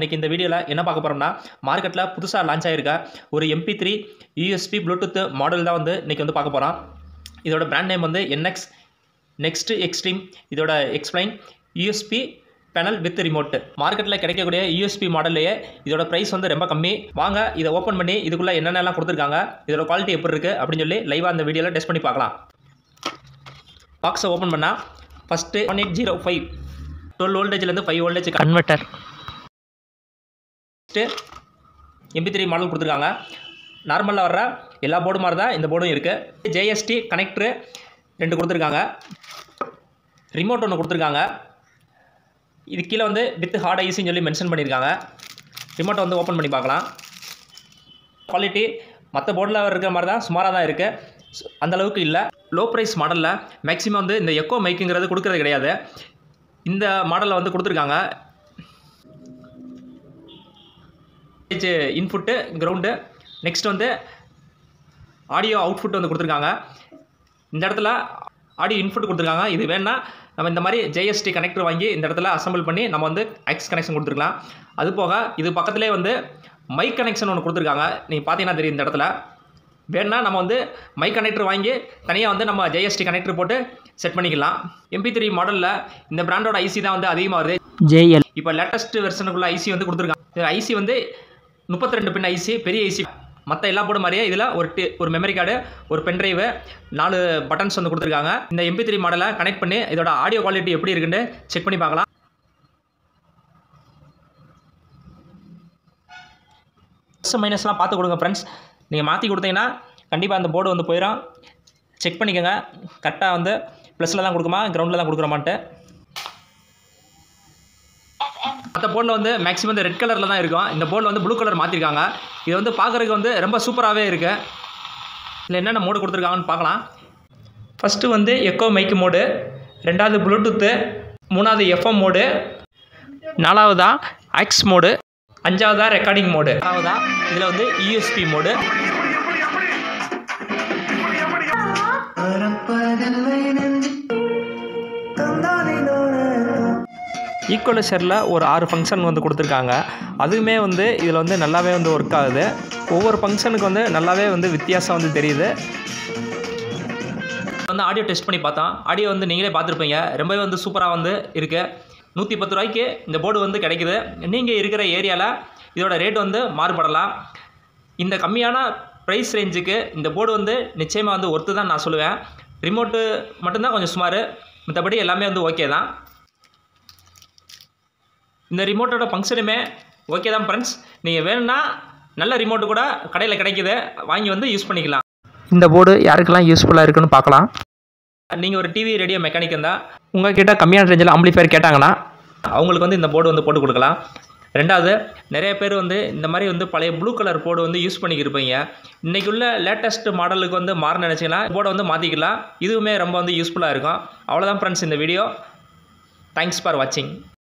இன்னைக்கு இந்த வீடியோவில் என்ன பார்க்க போகிறோம்னா மார்க்கெட்டில் புதுசாக லான்ச் ஆகிருக்க ஒரு MP three USB Bluetooth model தான் வந்து இன்றைக்கி வந்து பார்க்க போகிறோம் இதோட பிராண்ட் நேம் வந்து என்எக்ஸ் நெக்ஸ்ட் எக்ஸ்ட்ரீம் இதோட explain USB panel with remote மார்க்கெட்டில் கிடைக்கக்கூடிய யூஎஸ்பி மாடல்லையே இதோட ப்ரைஸ் வந்து ரொம்ப கம்மி வாங்க இதை ஓப்பன் பண்ணி இதுக்குள்ளே என்னென்னலாம் கொடுத்துருக்காங்க இதோட குவாலிட்டி எப்படி இருக்குது அப்படின்னு சொல்லி லைவாக அந்த வீடியோவில் டெஸ்ட் பண்ணி பார்க்கலாம் பாக்ஸை ஓப்பன் பண்ணால் first one eight zero five twelve வோல்டேஜ்லேருந்து five voltage converter next MP three model கொடுத்துருக்காங்க நார்மலாக வர்ற எல்லா போர்டு மாதிரி தான் இந்த போர்டும் இருக்குது ஜேஎஸ்டி கனெக்டரு ரெண்டு கொடுத்துருக்காங்க ரிமோட் ஒன்று கொடுத்துருக்காங்க இது கீழே வந்து வித் ஹார்ட் ஐசின்னு சொல்லி மென்ஷன் பண்ணியிருக்காங்க ரிமோட்டை வந்து ஓப்பன் பண்ணி பார்க்கலாம் குவாலிட்டி மற்ற போர்டில் இருக்கிற மாதிரி தான் சுமாராக தான் இருக்குது அந்த அளவுக்கு இல்லை லோ ப்ரைஸ் மாடலில் மேக்ஸிமம் வந்து இந்த எக்கோ மைக்குங்கிறது கொடுக்கறது கிடையாது இந்த மாடலில் வந்து கொடுத்துருக்காங்க இன்புட்டு கிரவுண்டு நெக்ஸ்ட் வந்து ஆடியோ அவுட்புட் வந்து கொடுத்துருக்காங்க இந்த இடத்துல ஆடியோ இன்புட் கொடுத்துருக்காங்க இது வேணால் நம்ம இந்த மாதிரி ஜேஎஸ்டி கனெக்டர் வாங்கி இந்த இடத்துல அசம்பிள் பண்ணி நம்ம வந்து எக்ஸ் கனெக்ஷன் கொடுத்துருக்கலாம் அது போக இது பக்கத்துலேயே வந்து மைக் கனெக்ஷன் ஒன்று கொடுத்துருக்காங்க நீங்கள் பார்த்தீங்கன்னா தெரியும் இந்த இடத்துல வேணா நம்ம வந்து மைக் கனெக்டர் வாங்கி தனியாக வந்து நம்ம ஜேஎஸ்டி கனெக்டர் போட்டு செட் பண்ணிக்கலாம் எம்பி த்ரீ மாடலில் இந்த பிராண்டோட ஐசி தான் வந்து அதிகமாக வருது ஜேஎல் இப்போ லேட்டஸ்ட் வெர்ஷனுக்குள்ள ஐசி வந்து கொடுத்துருக்காங்க ஐசி வந்து முப்பத்தி ரெண்டு பின் ஐசி பெரிய ஐசி மற்ற எல்லா போர்டு மாதிரியே இதில் ஒரு டி ஒரு மெமரி கார்டு ஒரு பென்ட்ரைவு நாலு பட்டன்ஸ் வந்து கொடுத்துருக்காங்க இந்த எம்பி த்ரீ மாடலை கனெக்ட் பண்ணி இதோட ஆடியோ குவாலிட்டி எப்படி இருக்குன்னு செக் பண்ணி பார்க்கலாம் ப்ளஸ் மைனஸ்லாம் பார்த்து கொடுங்க ஃப்ரெண்ட்ஸ் நீங்கள் மாற்றி கொடுத்தீங்கன்னா கண்டிப்பாக அந்த போர்டு வந்து போயிடும் செக் பண்ணிக்கோங்க கரெக்டாக வந்து ப்ளஸில் தான் கொடுக்குமா கிரவுண்டில் தான் கொடுக்குறோமான்ட்டு மற்ற போர்டில் வந்து மேக்ஸிமம் இந்த ரெட் கலரில் தான் இருக்கும் இந்த போர்டில் வந்து ப்ளூ கலர் மாற்றிருக்காங்க இது வந்து பார்க்குறதுக்கு வந்து ரொம்ப சூப்பராகவே இருக்குது இதில் என்னென்ன மோடு கொடுத்துருக்காங்கன்னு பார்க்கலாம் ஃபஸ்ட்டு வந்து எக்கோ மைக் மோடு ரெண்டாவது ப்ளூடூத்து மூணாவது எஃப்எம் மோடு நாலாவதா ஆக்ஸ் மோடு அஞ்சாவதா ரெக்கார்டிங் மோடு ஆறாவதா இதில் வந்து யூஎஸ்பி மோடு ஈக்குவலைசரில் ஒரு ஆறு ஃபங்க்ஷன் வந்து கொடுத்துருக்காங்க அதுவுமே வந்து இதில் வந்து நல்லாவே வந்து ஒர்க் ஆகுது ஒவ்வொரு ஃபங்க்ஷனுக்கு வந்து நல்லாவே வந்து வித்தியாசம் வந்து தெரியுது வந்து ஆடியோ டெஸ்ட் பண்ணி பார்த்தோம் ஆடியோ வந்து நீங்களே பார்த்துருப்பீங்க ரொம்பவே வந்து சூப்பராக வந்து இருக்குது நூற்றி பத்து ரூபாய்க்கு இந்த போர்டு வந்து கிடைக்குது நீங்கள் இருக்கிற ஏரியாவில் இதோட ரேட் வந்து மாறுபடலாம் இந்த கம்மியான ப்ரைஸ் ரேஞ்சுக்கு இந்த போர்டு வந்து நிச்சயமாக வந்து ஒர்த்து தான் நான் சொல்லுவேன் ரிமோட்டு மட்டும்தான் கொஞ்சம் சுமார் மற்றபடி எல்லாமே வந்து ஓகே தான் இந்த ரிமோட்டோட ஃபங்க்ஷனுமே ஓகே தான் ஃப்ரெண்ட்ஸ் நீங்கள் வேணும்னா நல்ல ரிமோட்டு கூட கடையில் கிடைக்குது வாங்கி வந்து யூஸ் பண்ணிக்கலாம் இந்த போர்டு யாருக்கெல்லாம் யூஸ்ஃபுல்லாக இருக்குன்னு பார்க்கலாம் நீங்கள் ஒரு டிவி ரேடியோ மெக்கானிக் இருந்தால் உங்கள்கிட்ட கம்மியான ரேஞ்சில் ஆம்பிளிஃபயர் கேட்டாங்கன்னா அவங்களுக்கு வந்து இந்த போர்டு வந்து போட்டு கொடுக்கலாம் ரெண்டாவது நிறைய பேர் வந்து இந்த மாதிரி வந்து பழைய ப்ளூ கலர் போர்டு வந்து யூஸ் பண்ணிக்கிருப்பீங்க இன்றைக்கி உள்ள லேட்டஸ்ட் மாடலுக்கு வந்து மாற நினச்சிங்கன்னா போர்டை வந்து மாற்றிக்கலாம் இதுவுமே ரொம்ப வந்து யூஸ்ஃபுல்லாக இருக்கும் அவ்வளோதான் ஃப்ரெண்ட்ஸ் இந்த வீடியோ தேங்க்ஸ் ஃபார் வாட்சிங்